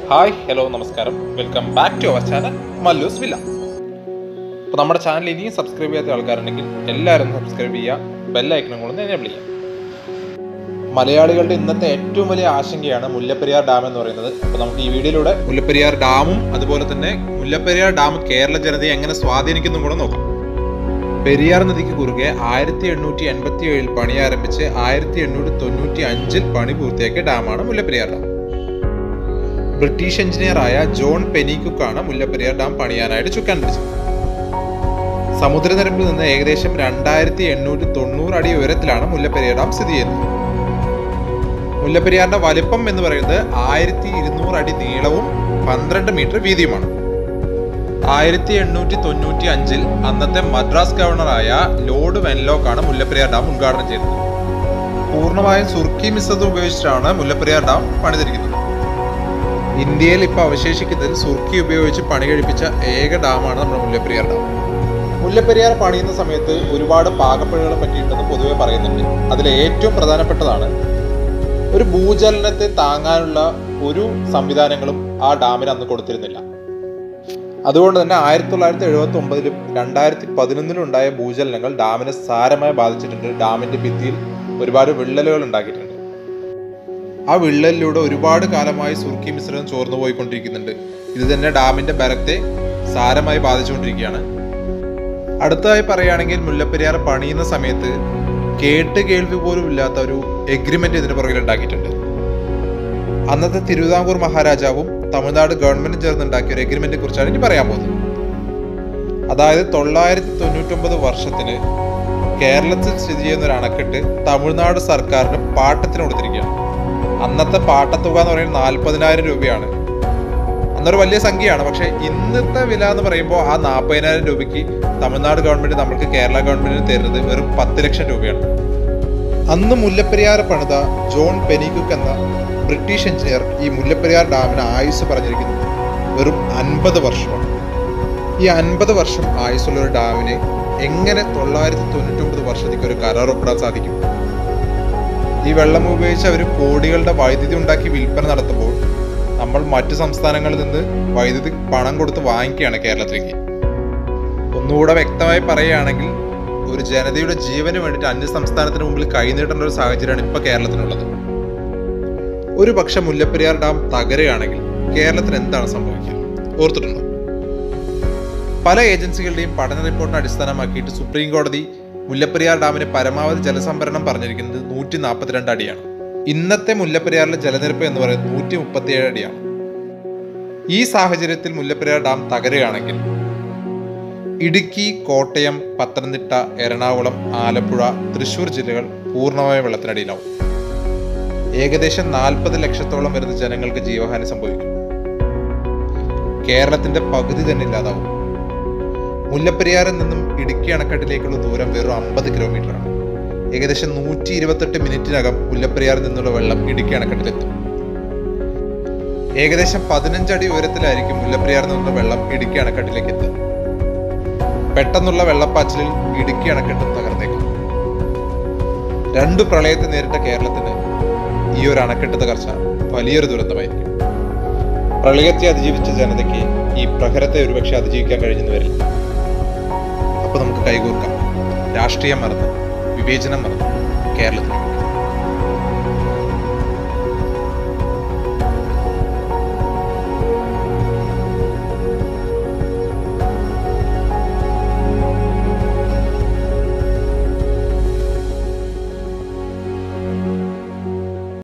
hi hello നമസ്കാരം welcome back to our channel Mallus villa അപ്പോൾ നമ്മുടെ ചാനൽ ഇനിയും സബ്സ്ക്രൈബ് ചെയ്യാത്ത ആൾക്കാരുണ്ടെങ്കിൽ എല്ലാവരും സബ്സ്ക്രൈബ് ചെയ്യുക ബെല്ലൈക്കണും കൂടെ എനേബിൾ ചെയ്യുക മലയാളികളുടെ ഇന്നത്തെ ഏറ്റവും വലിയ ആശങ്കയാണ് മുല്ലപ്പെരിയാർ ഡാം എന്ന് പറയുന്നത് അപ്പോൾ നമുക്ക് ഈ വീഡിയോയിലൂടെ മുല്ലപ്പെരിയാർ ഡാമും അതുപോലെ തന്നെ മുല്ലപ്പെരിയാർ ഡാം കേരള ജനതയെ എങ്ങനെ സ്വാധീനിക്കുന്നു കൂടെ നോക്കാം പെരിയാർ നദിക്ക് കുറുകെ ആയിരത്തി എണ്ണൂറ്റി എൺപത്തി ഏഴിൽ പണി ആരംഭിച്ച് ആയിരത്തി എണ്ണൂറ്റി തൊണ്ണൂറ്റി അഞ്ചിൽ പണി പൂർത്തിയാക്കിയ ഡാമാണ് മുല്ലപ്പെരിയാർ ഡാം ബ്രിട്ടീഷ് എഞ്ചിനീയറായ ജോൺ പെനിക്കുക്കാണ് മുല്ലപ്പെരിയാർ ഡാം പണിയാനായിട്ട് ചുക്കാൻ പിടിച്ചത് സമുദ്രനിരപ്പിൽ നിന്ന് ഏകദേശം രണ്ടായിരത്തി എണ്ണൂറ്റി തൊണ്ണൂറ് അടി ഉയരത്തിലാണ് മുല്ലപ്പെരിയാർ ഡാം സ്ഥിതി ചെയ്യുന്നത് മുല്ലപ്പെരിയാറിന്റെ വലിപ്പം എന്ന് പറയുന്നത് ആയിരത്തി ഇരുന്നൂറ് അടി നീളവും പന്ത്രണ്ട് മീറ്റർ വീതിയുമാണ് ആയിരത്തി എണ്ണൂറ്റി തൊണ്ണൂറ്റി അഞ്ചിൽ അന്നത്തെ മദ്രാസ് ഗവർണറായ ലോർഡ് വെൻലോക്കാണ് മുല്ലപ്പെരിയാർ ഡാം ഉദ്ഘാടനം ചെയ്തത് പൂർണ്ണമായും സുർക്കി മിശ്രിതം ഉപയോഗിച്ചിട്ടാണ് മുല്ലപ്പെരിയാർ ഡാം പണിതിരിക്കുന്നത് ഇന്ത്യയിൽ ഇപ്പോൾ അവശേഷിക്കുന്നതിൽ സുർക്കി ഉപയോഗിച്ച് പണി കഴിപ്പിച്ച ഏക ഡാമാണ് നമ്മുടെ മുല്ലപ്പെരിയാർ ഡാം മുല്ലപ്പെരിയാർ പണിയുന്ന സമയത്ത് ഒരുപാട് പാകപ്പിഴകളെ പറ്റിയിട്ടെന്ന് പൊതുവെ പറയുന്നുണ്ട് അതിൽ ഏറ്റവും പ്രധാനപ്പെട്ടതാണ് ഒരു ഭൂചലനത്തെ താങ്ങാനുള്ള ഒരു സംവിധാനങ്ങളും ആ ഡാമിന് അന്ന് കൊടുത്തിരുന്നില്ല അതുകൊണ്ട് തന്നെ ആയിരത്തി തൊള്ളായിരത്തി എഴുപത്തി ഒമ്പതിലും രണ്ടായിരത്തി പതിനൊന്നിലും ഉണ്ടായ ഭൂചലനങ്ങൾ ഡാമിനെ സാരമായി ബാധിച്ചിട്ടുണ്ട് ഡാമിന്റെ ഭിത്തിയിൽ ഒരുപാട് വിള്ളലുകൾ ഉണ്ടാക്കിയിട്ടുണ്ട് ആ വിള്ളലിലൂടെ ഒരുപാട് കാലമായി സുർക്കി മിശ്രിതം ചോർന്നു പോയിക്കൊണ്ടിരിക്കുന്നുണ്ട് ഇത് തന്നെ ഡാമിന്റെ ബലത്തെ സാരമായി ബാധിച്ചുകൊണ്ടിരിക്കുകയാണ് അടുത്തതായി പറയുകയാണെങ്കിൽ മുല്ലപ്പെരിയാർ പണിയുന്ന സമയത്ത് കേട്ട് കേൾവി പോലും ഇല്ലാത്ത ഒരു എഗ്രിമെന്റ് ഇതിന് പുറകിൽ ഉണ്ടാക്കിയിട്ടുണ്ട് അന്നത്തെ തിരുവിതാംകൂർ മഹാരാജാവും തമിഴ്നാട് ഗവൺമെന്റും ചേർന്നുണ്ടാക്കിയ ഒരു എഗ്രിമെന്റിനെ കുറിച്ചാണ് ഇനി പറയാൻ പോകുന്നത് അതായത് തൊള്ളായിരത്തി തൊണ്ണൂറ്റൊമ്പത് വർഷത്തിന് കേരളത്തിൽ സ്ഥിതി ചെയ്യുന്ന ഒരു അണക്കെട്ട് തമിഴ്നാട് സർക്കാരിന് പാട്ടത്തിന് കൊടുത്തിരിക്കുകയാണ് അന്നത്തെ പാട്ടത്തുക എന്ന് പറയുന്നത് നാൽപ്പതിനായിരം രൂപയാണ് അന്നൊരു വലിയ സംഖ്യയാണ് പക്ഷെ ഇന്നത്തെ വില എന്ന് പറയുമ്പോൾ ആ നാൽപ്പതിനായിരം രൂപയ്ക്ക് തമിഴ്നാട് ഗവൺമെന്റ് നമ്മൾക്ക് കേരള ഗവൺമെന്റിന് തരുന്നത് വെറും പത്ത് ലക്ഷം രൂപയാണ് അന്ന് മുല്ലപ്പെരിയാർ പണിത ജോൺ പെനികുക്ക് എന്ന ബ്രിട്ടീഷ് എഞ്ചിനീയർ ഈ മുല്ലപ്പെരിയാർ ഡാമിന് ആയുസ് പറഞ്ഞിരിക്കുന്നത് വെറും അൻപത് വർഷമാണ് ഈ അൻപത് വർഷം ആയുസ്സുള്ള ഒരു ഡാമിന് എങ്ങനെ തൊള്ളായിരത്തി തൊണ്ണൂറ്റൊമ്പത് വർഷത്തേക്ക് ഒരു കരാർ ഒപ്പിടാൻ സാധിക്കും ഈ വെള്ളം ഉപയോഗിച്ച് അവർ കോടികളുടെ വൈദ്യുതി ഉണ്ടാക്കി വിൽപ്പന നടത്തുമ്പോൾ നമ്മൾ മറ്റു സംസ്ഥാനങ്ങളിൽ നിന്ന് വൈദ്യുതി പണം കൊടുത്ത് വാങ്ങിക്കുകയാണ് കേരളത്തിലേക്ക് ഒന്നുകൂടെ വ്യക്തമായി പറയുകയാണെങ്കിൽ ഒരു ജനതയുടെ ജീവന് വേണ്ടിയിട്ട് അന്യ സംസ്ഥാനത്തിന് മുമ്പിൽ കൈനീട്ടേണ്ട ഒരു സാഹചര്യമാണ് ഇപ്പൊ കേരളത്തിനുള്ളത് ഒരു പക്ഷെ മുല്ലപ്പെരിയാർ ഡാം തകരുകയാണെങ്കിൽ കേരളത്തിന് എന്താണ് സംഭവിക്കുക ഓർത്തിട്ടുണ്ടോ പല ഏജൻസികളുടെയും പഠന റിപ്പോർട്ടിനെ അടിസ്ഥാനമാക്കിയിട്ട് സുപ്രീം കോടതി മുല്ലപ്പെരിയാർ ഡാമിന് പരമാവധി ജലസംഭരണം പറഞ്ഞിരിക്കുന്നത് നൂറ്റി നാൽപ്പത്തിരണ്ട് അടിയാണ് ഇന്നത്തെ മുല്ലപ്പെരിയാറിലെ ജലനിരപ്പ് എന്ന് പറയുന്നത് നൂറ്റി മുപ്പത്തിയേഴ് അടിയാണ് ഈ സാഹചര്യത്തിൽ മുല്ലപ്പെരിയാർ ഡാം തകരുകയാണെങ്കിൽ ഇടുക്കി കോട്ടയം പത്തനംതിട്ട എറണാകുളം ആലപ്പുഴ തൃശൂർ ജില്ലകൾ പൂർണ്ണമായ വെള്ളത്തിനടിയിലാവും ഏകദേശം നാൽപ്പത് ലക്ഷത്തോളം വരുന്ന ജനങ്ങൾക്ക് ജീവഹാനി സംഭവിക്കും കേരളത്തിന്റെ പകുതി തന്നെ ഇല്ലാതാവും മുല്ലപ്പെരിയാറിൽ നിന്നും ഇടുക്കി അണക്കെട്ടിലേക്കുള്ള ദൂരം വെറും അമ്പത് കിലോമീറ്ററാണ് ഏകദേശം നൂറ്റി ഇരുപത്തെട്ട് മിനിറ്റിനകം മുല്ലപ്പെരിയാറിൽ നിന്നുള്ള വെള്ളം ഇടുക്കി അണക്കെട്ടിലെത്തും ഏകദേശം പതിനഞ്ചടി ഉയരത്തിലായിരിക്കും മുല്ലപ്പെരിയാറിൽ നിന്നുള്ള വെള്ളം ഇടുക്കി അണക്കെട്ടിലേക്ക് എത്തുക പെട്ടെന്നുള്ള വെള്ളപ്പാച്ചിലിൽ ഇടുക്കി അണക്കെട്ടും തകർന്നേക്കും രണ്ട് പ്രളയത്തെ നേരിട്ട കേരളത്തിന് ഈ ഒരു അണക്കെട്ട് തകർച്ച വലിയൊരു ദുരന്തമായിരിക്കും പ്രളയത്തെ അതിജീവിച്ച ജനതയ്ക്ക് ഈ പ്രഹരത്തെ ഒരുപക്ഷെ അതിജീവിക്കാൻ കഴിഞ്ഞെന്ന് വരില്ല അപ്പൊ നമുക്ക് കൈകോർക്കാം രാഷ്ട്രീയം മറന്ന് വിവേചനം മറന്ന് കേരളത്തിന്